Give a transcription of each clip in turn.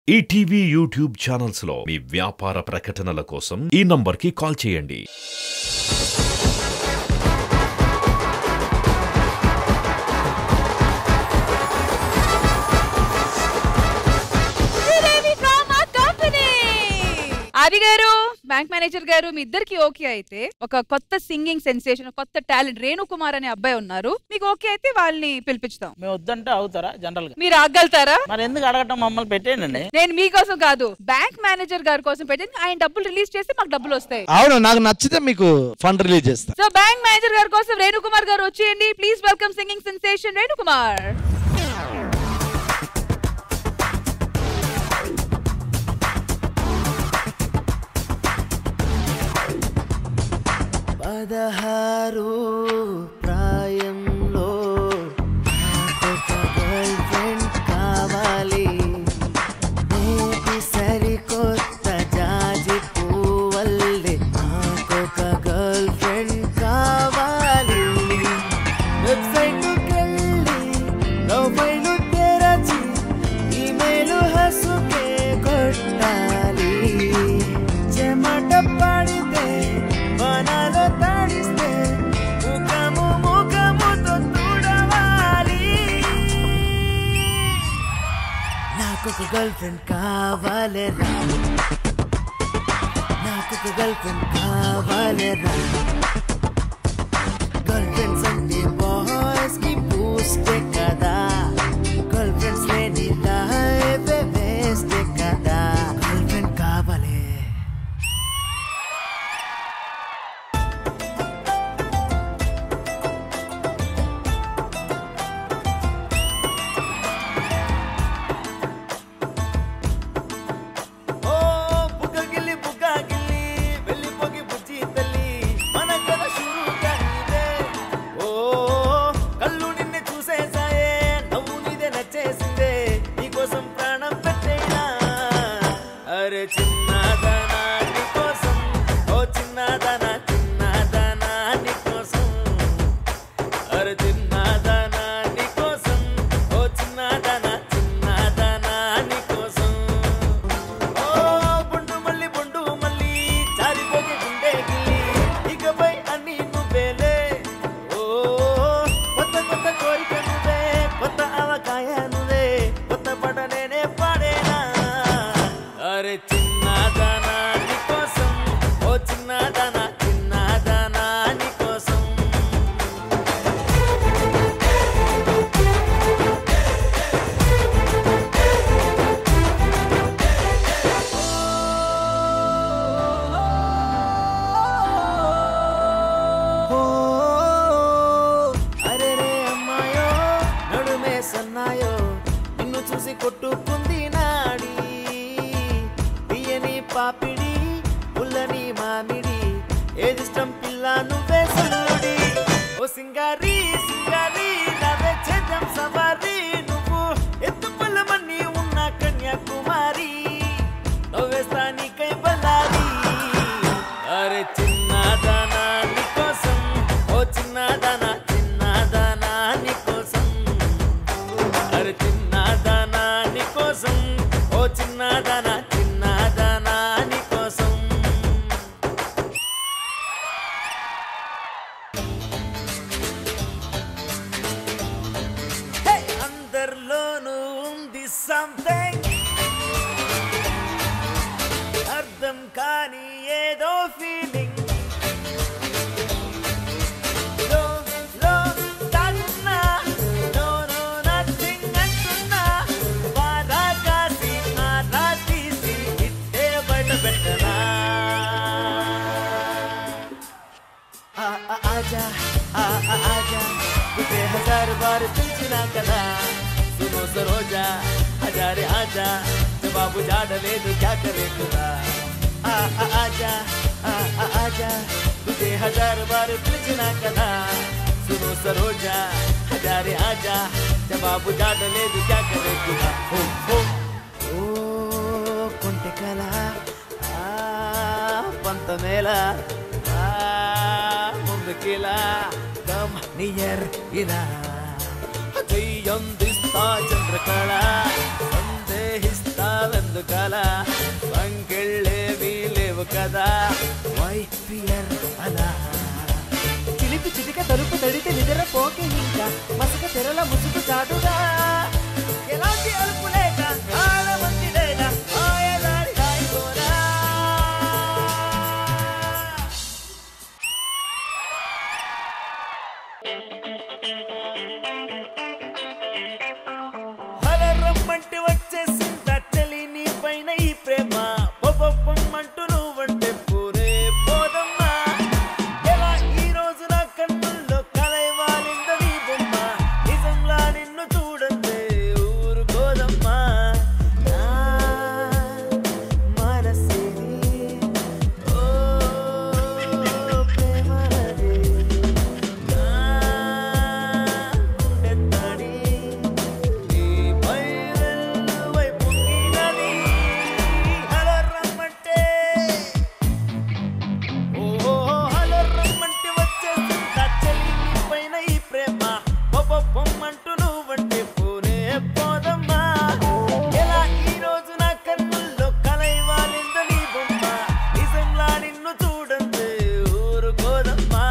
ETV YouTube channels లో మీ వ్యాపార ప్రకటనల కోసం ఈ నంబర్కి కాల్ చేయండి శ్రీదేవి from our company. ఆది గారు బ్యాంక్ మేనేజర్ గారు మీ ఇద్దరికి ఓకే అయితే ఒక కొత్త సింగింగ్ సెన్సేషన్ కొత్త టాలెంట్ రేణు కుమార్ అనే అబ్బాయి ఉన్నారు మీకు ఓకే అయితే వాళ్ళని పిలిపించుతాం మేము వద్దంటే అవుతారా జనరల్ గా మీరు ఆగలుగుతారా మరి ఎందుకు అడగటం మమ్మల్ని పెట్టేయండి నేను మీకోసం కాదు బ్యాంక్ మేనేజర్ గారి కోసం పెట్టింది ఆయన డబ్బులు రిలీజ్ చేస్తే మాకు డబ్బులు వస్తాయి అవును నాకు నచ్చితే మీకు ఫండ్ రిలీజ్ చేస్తా సో బ్యాంక్ మేనేజర్ గారి కోసం రేణు కుమార్ గారు వచ్చేయండి please welcome singing sensation Renu Kumar పదహారు ప్రాయంలో నాకొక గర్ల్ ఫ్రెండ్ కావాలి నేటి సరికొత్త జాజి పువ్వల్లే నాకొక గర్ల్ ఫ్రెండ్ కావాలి వెబ్సైట్కెళ్ళి ప్రొఫైలు తెరచి ఈమెయిల్ హసుకే కొట్టాలి చెమట పడితే వనాలు తడిస్తే ముఖము ముఖముతో తుడవాలి నాకొక గర్ల్ ఫ్రెండ్ కావాలేరా నాకొక గర్ల్ ఫ్రెండ్ కావాలేరా గర్ల్ ఫ్రెండ్స్ అంటే బాయ్స్ కి బూస్టే కదా గర్ల్ ఫ్రెండ్స్ లేని లైఫ్ వేస్ట్ కదా గర్ల్ ఫ్రెండ్ కావాలి ఓ బుగ్గగిల్లి బుగ్గగిల్లి వెళ్ళిపోగి బుజ్జి తల్లి మన కథ షురుగా నీదే ఓ కళ్ళు నిన్ను చూసేసాయే నవ్వు నీదే నచ్చేసిందే నీకోసం ప్రాణం పెట్టేనా అరే చిన్నదనా నీకోసం ఓ చిన్నదనా చిన్నదనా నీకోసం అరే చిన్నదనా నీకోసం ఓ చిన్నదనా చిన్నదనా నీకోసం ఓ బొండు మల్లి బొండు మల్లి జారిపోగే గుండె గిల్లి ఇకపై అన్ని నువ్వేలే ఓ కొత్త కొత్త కోరిక నువ్వే కొత్త అవకాయ నువ్వే కొత్త పడ నేనే పాడేనా అరే చిన్నదానా నీకోసం ఓ చిన్నదానా చిన్నదానా నీకోసం ఓ అరే రే అమ్మాయో నడుమే సన్నాయో నిన్ను చూసి కొట్టుకుంది నాడి తీయని పాపిడి పుల్లని మామిడి ఏదిష్టం పిల్ల నువ్వే సల్లుడి ఓ సింగారి సింగారి నవ్వే చేద్దాం సవారి నువ్వు ఎత్తు పొలమని ఉన్న కన్యాకుమారి నవ్వేస్తా నీకై బల్లారి అరే చిన్నదానా నీకోసం ఓ చిన్నదానా చిన్నదానా నీకోసం అరే చిన్నదానా నీకోసం ఓ చిన్నదానా చిన్నదానా నీకోసం హే! అందరిలోనూ ఉంది సంథింగ్ అర్థం కాని ఏదో ఫీలింగ్ లో లో తన్నా నో నో నథింగ్ అంటున్నా వారా కాసి ఆరా తీసి ఇట్టే బయట పెట్టరా ఆ ఆ ఆజా ఆ ఆ ఆజా तुझे हजार बार పిలిచినా కదా सुनो सरोजा हजारे आजा जवाब జాడలేదు क्या करे खुदा ఆ ఆ ఆజా ఆ ఆ ఆజా तुझे हजार बार పిలిచినా కదా सुनो सरोजा हजारे आजा जवाब జాడలేదు क्या करे खुदा ఓ ఓ ఓ కొంటె కల ఆ పంతమేల ఆ ముందుకిలా కమ్ నియర్ ఇలా చెయ్యందిస్తా చంద్రకళ సందేహిస్తావెందుకు కల సంకెళ్ళేవి లేవు కదా వైట్ ఫియర్ అలా చిలిపి చిటిక తలుపు తడితే నిద్ర పోకే ఇంకా మసక తెరల ముసుగు చాటుగా ఎలాంటి అలుపు లేక ఆడమంది లేక ఆయలాడి హాయిగోరా హరరమ్మంటే వచ్చేసింద చలి నీ పైన ఈ ప్రేమ పొప్పమ్మంటూ నువ్వంటే పూరే పోదమ్మా ఎలా ఈ రోజు నా కన్నుల్లో కలైవాలింద నీ బొమ్మ నిజంలా నిన్ను చూడంతే ఊరుకోదమ్మా నా మనసే ఓ ప్రేమనదే నా గుండె నీ పైరల్వై పొంగినది హలో రమ్మంటే ఓ హలో రమ్మంటే వచ్చేసిందా చలి నీ పైన ఈ ప్రేమ పొమ్మంటూ నువ్వంటే పోనే పోదమ్మా ఎలా ఈ రోజు నా కన్నుల్లో కలైవాలింద నీ బొమ్మ నిజంలా నిన్ను చూడంతే ఊరుకోదమ్మా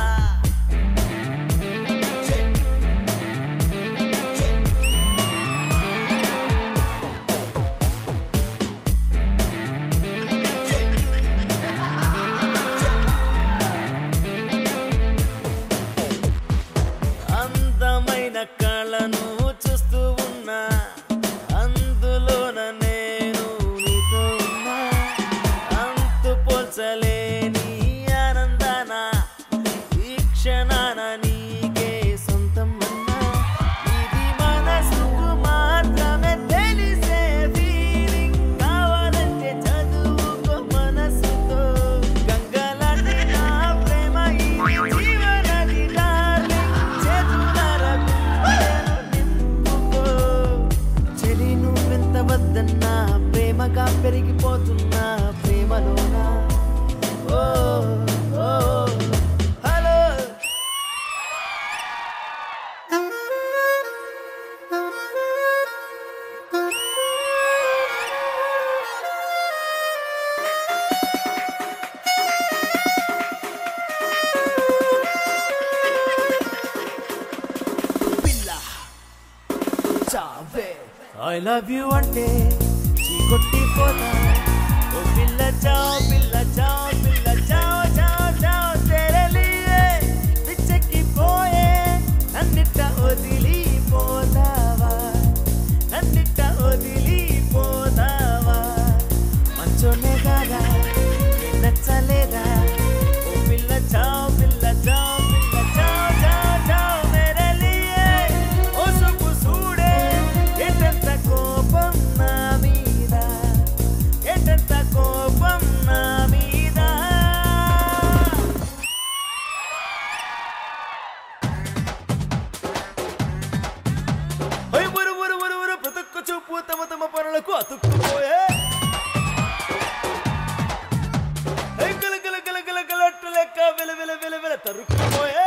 అందమైన కళను చూస్తూ ఉన్నా అందులోన నేను నీతో ఉన్నా అంతు పోల్చలేని ఆనందాన ఈ క్షణాన నీకే సొంతం అన్నా ఇది మనసుకు మాత్రమే తెలిసే ఫీలింగ్ కావాలంటే చదువుకో మనసుతో గంగలాంటి నా ప్రేమ ఇది జీవనది డార్లింగ్ చేతులార గుండెను నింపుకో చెలి నువ్వెంత వద్దన్నా ప్రేమగా పెరిగిపోతున్నా ప్రేమలోనా ఓ ఓ హలో పిల్ల చావే ఐ లవ్ యు అంటే చీకొట్టి పోతా ఓ పిల్ల చావ్ పిల్ల చావ్ పిల్ల చావ్ చావ్ చావ్ తెరలియే పిచ్చెక్కి పోయే నన్నిట్ట వదిలి పోతావా నన్నిట్ట వదిలి పోతావా మంచోనే కాదా నచ్చలేదా ఓ పిల్ల చావ్ పిల్ల చావ్ పిల్ల చావ్ చావ్ చావ్ మెరలియే ఓ సొప్పు చూడే ఎటంత కోపం నా మీద ఎటంత కోపం నా మీద హై ఉరు ఉరు ఉరు ఉరు ప్రతుక్కు చూపు తమ తమ పనులకు అతుక్కుపోయే హై గల గల గల గల గల అట్టు లెక్క వెల వెల వెల వెల తరుక్కుపోయే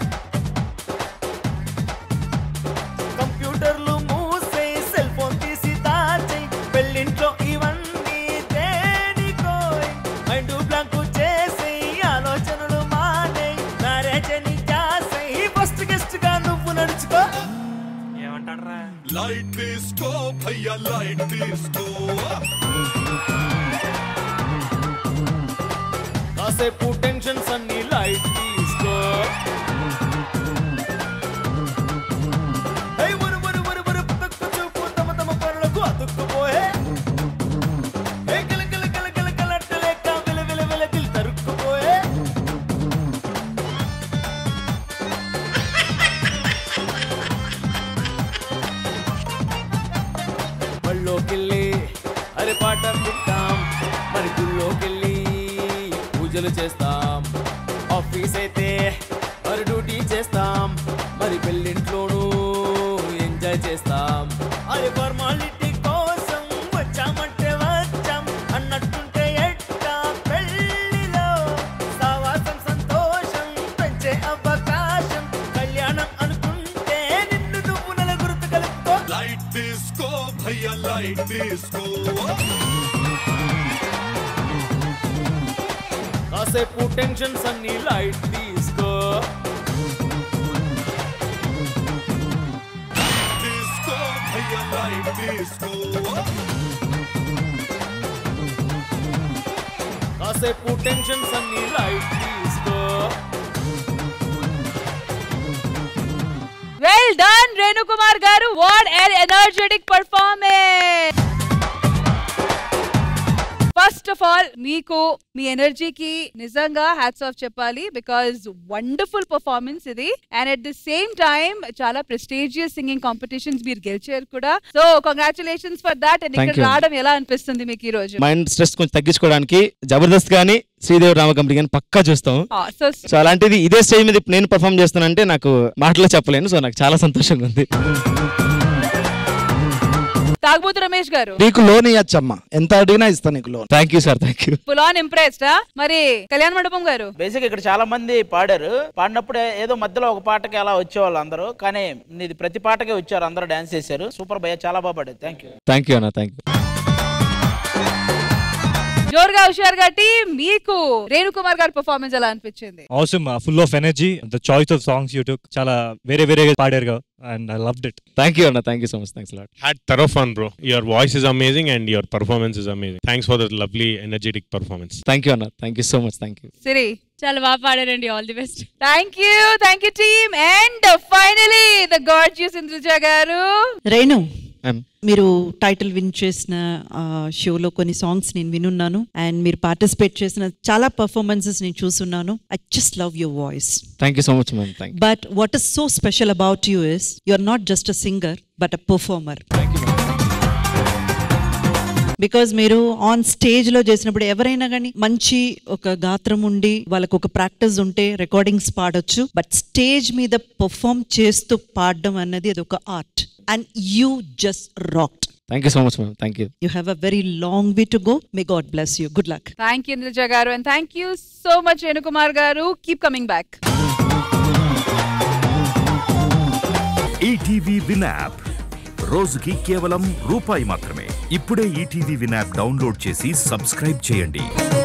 కంప్యూటర్లు మూసే సెల్ ఫోన్ తీసి దాచేయ్ పెళ్ళింట్లో ఇవన్నీ దేనికోయ్ మైండ్ బ్లాంక్ చేసి ఆలోచనలు మానే మ్యారేజ్ అని చేసే ఫస్ట్ గెస్ట్ గా నువ్వు నడుచుకో ఏమంటాడరా లైట్ తీసుకో భయ్యా లైట్ తీసుకో కాసేపు టెన్షన్స్ అన్ని లైట్ తీసుకో హై ఉరు ఉరు ఉరు ఉరు పుతుక్కు చూపు తమ తమ పనులకు అతుక్కుపోయే హే గల గల గల గల గల అట్టు లెక్క వెల వెల వెల దిల్ తరుక్కుపోయే బళ్ళోకెళ్ళి అరే పాట వింటాం మరి గుళ్ళోకెళ్ళి పూజలు చేస్తాం ఆఫీస్ అయితే మరి డ్యూటీ చేస్తాం మరి పెళ్ళింట్లోనూ ఎంజాయ్ చేస్తాం అరే ఫార్మాలిటీ కోసం వచ్చామంటే వచ్చాం అన్నట్టుంటే ఎట్టా పెళ్ళిలో సావాసం సంతోషం పెంచే అవకాశం కళ్యాణం అనుకుంటే నిన్ను నువ్వు నలుగురుతు కలుపుకో లైట్ తీసుకో భయ్యా లైట్ తీసుకో కాసేపు టెన్షన్స్ అన్ని లైట్ తీసుకో Disco, భయ్యా లైట్ తీసుకో కాసేపు టెన్షన్స్ అన్ని లైట్ తీసుకో వెల్ డన్ రేణుకుమార్ గారు what an energetic performance first of all మీకు మీ ఎనర్జీకి నిజంగా హ్యాట్స్ ఆఫ్ చెప్పాలి బికాజ్ వండర్ఫుల్ పర్ఫార్మెన్స్ ఇది and at the same time చాలా ప్రెస్టీజియస్ సింగింగ్ కాంపిటీషన్స్ మీరు గెలిచారు కూడా so congratulations for that and Thank ఇక్కడ you. రావడం ఎలా అనిపిస్తుంది మీకు ఈ రోజు మైండ్ స్ట్రెస్ కొంచెం తగ్గించుకోవడానికి జబర్దస్త్ కానీ శ్రీదేవి రామ కంపెనీ కానీ పక్కా చూస్తాం సో సో అలాంటిది ఇదే స్టేజ్ మీద నేను పర్ఫామ్ చేస్తానంటే నాకు మాటలో చెప్పలేను సో నాకు చాలా సంతోషంగా ఉంది తాగుబోతు రమేష్ గారు నీకు లోన్ ఇవ్వచ్చమ్మా ఎంత అడిగినా ఇస్తా నీకు loan thank you sir thank you full on impressed మరి కళ్యాణ మండపం గారు బేసిక్ ఇక్కడ చాలా మంది పాడారు పాడినప్పుడు ఏదో మధ్యలో ఒక పాటకి అలా వచ్చేవాళ్ళు అందరూ కానీ ఇది ప్రతి పాటకే వచ్చారు అందరూ డాన్స్ చేశారు సూపర్ భయ్య చాలా బాగా పాడారు థ్యాంక్ యూ థ్యాంక్ యూ అన్న థ్యాంక్ యూ జోరుగా హుషారు గట్టి మీకు రేణుకుమార్ గారి పర్ఫార్మెన్స్ ఎలా అనిపించింది awesome uh, full of energy the choice of songs you took చాలా వేరే వేరే పాడారు and i loved it thank you అన్న thank you so much thanks lot had thorough fun, bro. Your voice is amazing and your performance is amazing. Thanks for the lovely, energetic performance. Thank you అన్న thank you so much thank you Siri చాలా బాగా పాడారండి all the best thank you thank you team and finally the gorgeous Indraja గారు Renu Ma'am. మీరు title win చేసిన ఆ, షోలో కొన్ని సాంగ్స్ నేను వినున్నాను అండ్ మీరు పార్టిసిపేట్ చేసిన చాలా పర్ఫార్మెన్సెస్ నేను చూసున్నాను I just love your voice thank you so much ma'am thank but what is so special about you is you are not just a singer but a performer because మీరు on stage లో చేసినప్పుడు ఎవరైనా కానీ మంచి ఒక గాత్రం ఉండి వాళ్ళకు ఒక ప్రాక్టీస్ ఉంటే రికార్డింగ్స్ పాడొచ్చు బట్ స్టేజ్ మీద పర్ఫామ్ చేస్తూ పాడడం అన్నది అది ఒక art and you just rocked thank you so much ma'am thank you you have a very long way to go may God bless you good luck thank you Indraja గారు and thank you so much Renukumar గారు keep coming back ETV win app రోజుకి కేవలం రూపాయి మాత్రమే ఇప్పుడే ETV win app download చేసి subscribe చేయండి